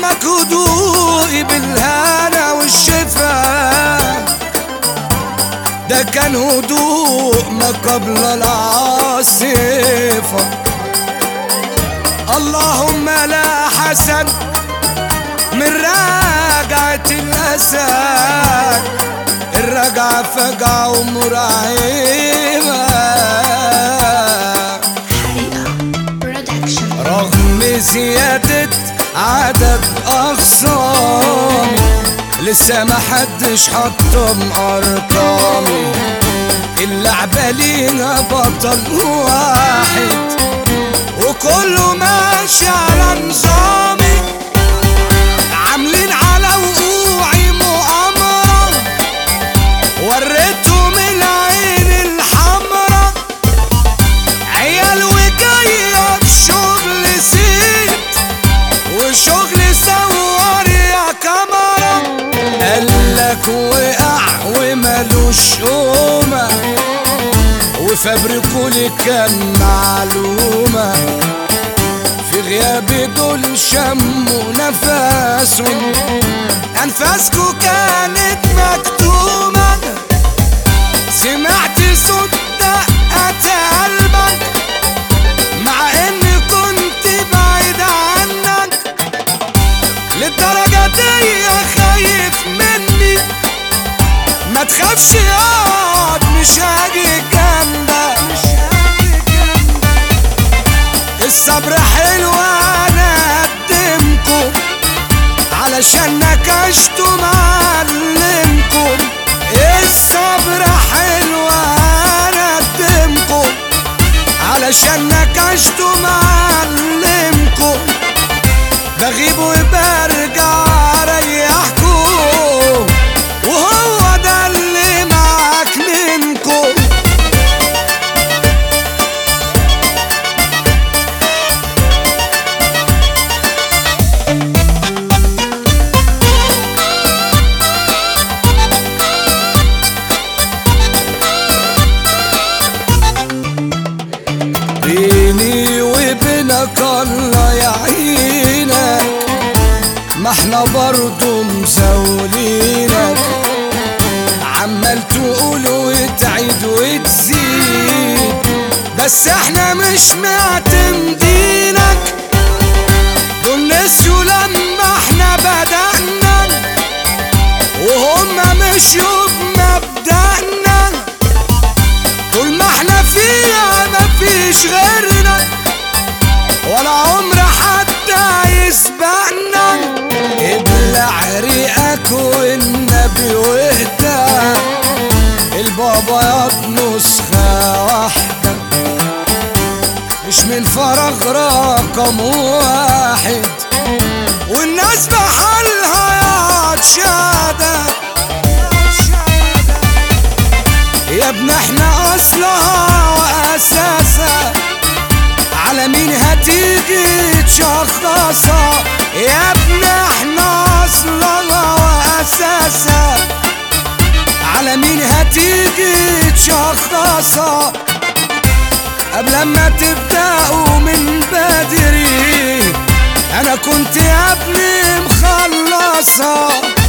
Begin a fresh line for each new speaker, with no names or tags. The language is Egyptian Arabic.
علمك هدوئي بالهنا والشفا ده كان هدوء ما قبل العاصفة اللهم لا حسن من راجعة الأسد الرجعة فجعة ومرعبة
حريقة برودكشن
رغم زيادة عدد أخصامي لسه ما حدش حطم أرقامي اللعبة لينا بطل واحد وكله ماشي على نظامي عاملين على وقوعي مؤامرة وريتهم العين الحمرا عيال وجاية في شغل سيت وشغل صور يا كاميرا قالك وقع ومالوش قومة وفبركوا لي كان معلومة في غيابي دول شموا نفسهم أنفاسكوا كانت مكتومة سمعت صوت دقة قلبك مع اني كنت بعيد عنك للدرجة دي خايف مني ما تخافش اقعد مش هاجي جنبك الصبر حلو انا اقدمكم علشان نكشتوا معلمكم الصبر حلو انا اقدمكم علشان نكشتوا معلمكم بغيب وبرجع اريحكم وهو ده اللي معاك منكم بيني وبينك الله يعينك ما احنا برضو مزاولينك عمال تقول وتعيد وتزيد بس احنا مش معتمدينك دول نسيوا لما احنا بدأنا وهم مشيوا بمبدأنا طول ما احنا فيها مفيش غيرنا ولا عمر حتى يسبقنا ابلع ريقك والنبي واهدى البابا ياض نسخة واحدة مش من فراغ رقم واحد والناس بحالها يا شهادة يا ابن احنا اصلها واساسها على مين هتيجي تشخصها يا ابن احنا اصلها واساسها على مين هتيجي تشخصها قبل ما تبدأوا من بدري انا كنت يا ابني مخلصها